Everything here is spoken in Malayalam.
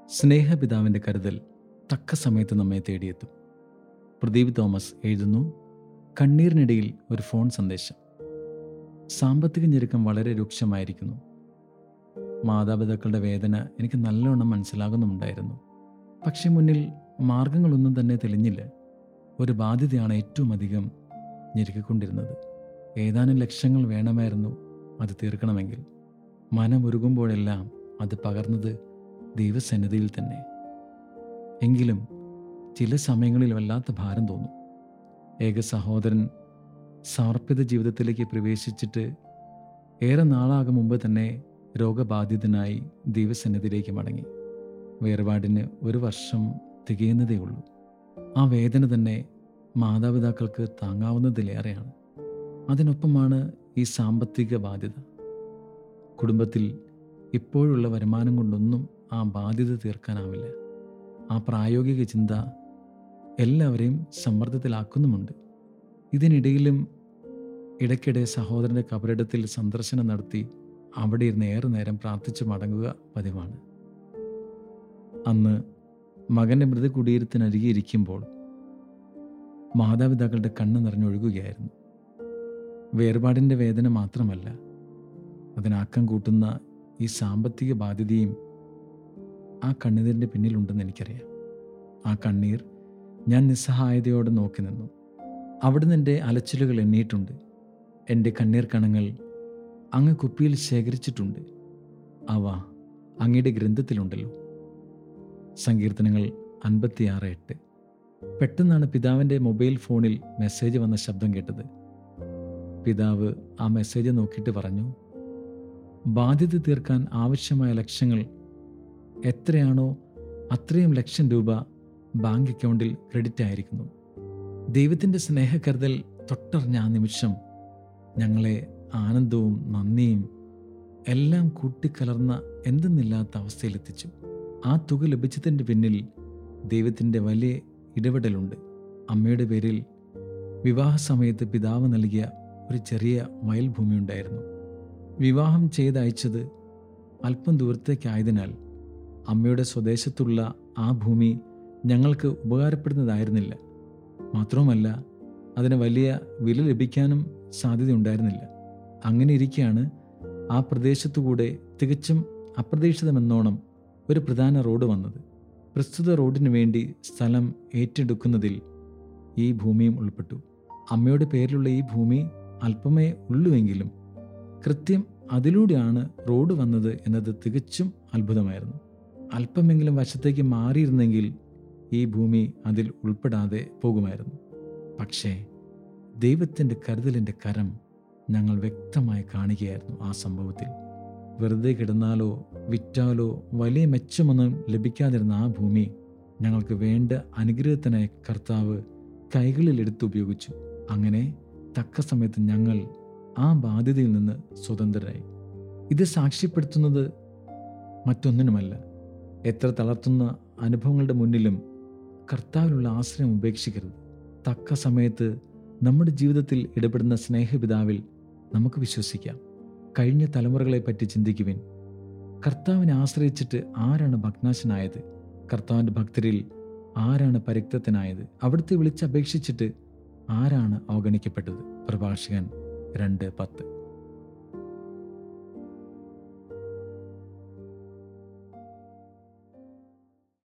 സ്നേഹപിതാവിൻ്റെ കരുതൽ തക്ക സമയത്ത് നമ്മെ തേടിയെത്തും പ്രദീപ് തോമസ് എഴുതുന്നു കണ്ണീരിനിടയിൽ ഒരു ഫോൺ സന്ദേശം സാമ്പത്തിക ഞെരുക്കം വളരെ രൂക്ഷമായിരിക്കുന്നു മാതാപിതാക്കളുടെ വേദന എനിക്ക് നല്ലവണ്ണം മനസ്സിലാകുന്നുമുണ്ടായിരുന്നു പക്ഷെ മുന്നിൽ മാർഗങ്ങളൊന്നും തന്നെ തെളിഞ്ഞില്ല ഒരു ബാധ്യതയാണ് ഏറ്റവും അധികം ഞെരുക്കിക്കൊണ്ടിരുന്നത് ഏതാനും ലക്ഷങ്ങൾ വേണമായിരുന്നു അത് തീർക്കണമെങ്കിൽ മനമൊരുകുമ്പോഴെല്ലാം അത് പകർന്നത് ദൈവസന്നിധിയിൽ തന്നെ എങ്കിലും ചില സമയങ്ങളിൽ വല്ലാത്ത ഭാരം തോന്നും ഏക സഹോദരൻ സമർപ്പിത ജീവിതത്തിലേക്ക് പ്രവേശിച്ചിട്ട് ഏറെ നാളാകും മുമ്പ് തന്നെ രോഗബാധിതനായി ദൈവസന്നിധിയിലേക്ക് മടങ്ങി വേർപാടിന് ഒരു വർഷം തികയുന്നതേ ഉള്ളൂ ആ വേദന തന്നെ മാതാപിതാക്കൾക്ക് താങ്ങാവുന്നതിലേറെയാണ് അതിനൊപ്പമാണ് ഈ സാമ്പത്തിക ബാധ്യത കുടുംബത്തിൽ ഇപ്പോഴുള്ള വരുമാനം കൊണ്ടൊന്നും ആ ബാധ്യത തീർക്കാനാവില്ല ആ പ്രായോഗിക ചിന്ത എല്ലാവരെയും സമ്മർദ്ദത്തിലാക്കുന്നുമുണ്ട് ഇതിനിടയിലും ഇടയ്ക്കിടെ സഹോദരൻ്റെ കബറിടത്തിൽ സന്ദർശനം നടത്തി അവിടെ ഇരുന്ന് ഏറെ നേരം പ്രാർത്ഥിച്ച് മടങ്ങുക പതിവാണ് അന്ന് മകൻ്റെ മൃത കുടീരത്തിനരികെ ഇരിക്കുമ്പോൾ മാതാപിതാക്കളുടെ കണ്ണ് നിറഞ്ഞൊഴുകുകയായിരുന്നു വേർപാടിൻ്റെ വേദന മാത്രമല്ല അതിനാക്കം കൂട്ടുന്ന ഈ സാമ്പത്തിക ബാധ്യതയും ആ കണ്ണീരിൻ്റെ പിന്നിലുണ്ടെന്ന് എനിക്കറിയാം ആ കണ്ണീർ ഞാൻ നിസ്സഹായതയോടെ നോക്കി നിന്നു അവിടുന്ന് എൻ്റെ അലച്ചിലുകൾ എണ്ണിയിട്ടുണ്ട് എൻ്റെ കണ്ണീർ കണങ്ങൾ അങ്ങ് കുപ്പിയിൽ ശേഖരിച്ചിട്ടുണ്ട് അവ അങ്ങയുടെ ഗ്രന്ഥത്തിലുണ്ടല്ലോ സങ്കീർത്തനങ്ങൾ അൻപത്തിയാറ് എട്ട് പെട്ടെന്നാണ് പിതാവിൻ്റെ മൊബൈൽ ഫോണിൽ മെസ്സേജ് വന്ന ശബ്ദം കേട്ടത് പിതാവ് ആ മെസ്സേജ് നോക്കിയിട്ട് പറഞ്ഞു ബാധ്യത തീർക്കാൻ ആവശ്യമായ ലക്ഷങ്ങൾ എത്രയാണോ അത്രയും ലക്ഷം രൂപ ബാങ്ക് അക്കൗണ്ടിൽ ക്രെഡിറ്റ് ആയിരിക്കുന്നു ദൈവത്തിൻ്റെ സ്നേഹകരുതൽ തൊട്ടറിഞ്ഞ ആ നിമിഷം ഞങ്ങളെ ആനന്ദവും നന്ദിയും എല്ലാം കൂട്ടിക്കലർന്ന എന്തെന്നില്ലാത്ത അവസ്ഥയിലെത്തിച്ചു ആ തുക ലഭിച്ചതിൻ്റെ പിന്നിൽ ദൈവത്തിൻ്റെ വലിയ ഇടപെടലുണ്ട് അമ്മയുടെ പേരിൽ വിവാഹ സമയത്ത് പിതാവ് നൽകിയ ഒരു ചെറിയ വയൽ ഭൂമിയുണ്ടായിരുന്നു വിവാഹം ചെയ്തയച്ചത് അല്പം ദൂരത്തേക്കായതിനാൽ അമ്മയുടെ സ്വദേശത്തുള്ള ആ ഭൂമി ഞങ്ങൾക്ക് ഉപകാരപ്പെടുന്നതായിരുന്നില്ല മാത്രവുമല്ല അതിന് വലിയ വില ലഭിക്കാനും സാധ്യതയുണ്ടായിരുന്നില്ല അങ്ങനെ ഇരിക്കെയാണ് ആ പ്രദേശത്തുകൂടെ തികച്ചും അപ്രതീക്ഷിതമെന്നോണം ഒരു പ്രധാന റോഡ് വന്നത് പ്രസ്തുത റോഡിനു വേണ്ടി സ്ഥലം ഏറ്റെടുക്കുന്നതിൽ ഈ ഭൂമിയും ഉൾപ്പെട്ടു അമ്മയുടെ പേരിലുള്ള ഈ ഭൂമി അല്പമേ ഉള്ളുവെങ്കിലും കൃത്യം അതിലൂടെയാണ് റോഡ് വന്നത് എന്നത് തികച്ചും അത്ഭുതമായിരുന്നു അല്പമെങ്കിലും വശത്തേക്ക് മാറിയിരുന്നെങ്കിൽ ഈ ഭൂമി അതിൽ ഉൾപ്പെടാതെ പോകുമായിരുന്നു പക്ഷേ ദൈവത്തിൻ്റെ കരുതലിൻ്റെ കരം ഞങ്ങൾ വ്യക്തമായി കാണുകയായിരുന്നു ആ സംഭവത്തിൽ വെറുതെ കിടന്നാലോ വിറ്റാലോ വലിയ മെച്ചമൊന്നും ലഭിക്കാതിരുന്ന ആ ഭൂമി ഞങ്ങൾക്ക് വേണ്ട അനുഗ്രഹത്തിനായി കർത്താവ് കൈകളിൽ എടുത്തുപയോഗിച്ചു അങ്ങനെ തക്ക സമയത്ത് ഞങ്ങൾ ആ ബാധ്യതയിൽ നിന്ന് സ്വതന്ത്രരായി ഇത് സാക്ഷ്യപ്പെടുത്തുന്നത് മറ്റൊന്നിനുമല്ല എത്ര തളർത്തുന്ന അനുഭവങ്ങളുടെ മുന്നിലും കർത്താവിലുള്ള ആശ്രയം ഉപേക്ഷിക്കരുത് തക്ക സമയത്ത് നമ്മുടെ ജീവിതത്തിൽ ഇടപെടുന്ന സ്നേഹപിതാവിൽ നമുക്ക് വിശ്വസിക്കാം കഴിഞ്ഞ തലമുറകളെ പറ്റി ചിന്തിക്കുവിൻ കർത്താവിനെ ആശ്രയിച്ചിട്ട് ആരാണ് ഭഗ്നാശനായത് കർത്താവിൻ്റെ ഭക്തരിൽ ആരാണ് പരിക്തത്തിനായത് അവിടുത്തെ വിളിച്ചപേക്ഷിച്ചിട്ട് ആരാണ് അവഗണിക്കപ്പെട്ടത് പ്രഭാഷകൻ രണ്ട് പത്ത്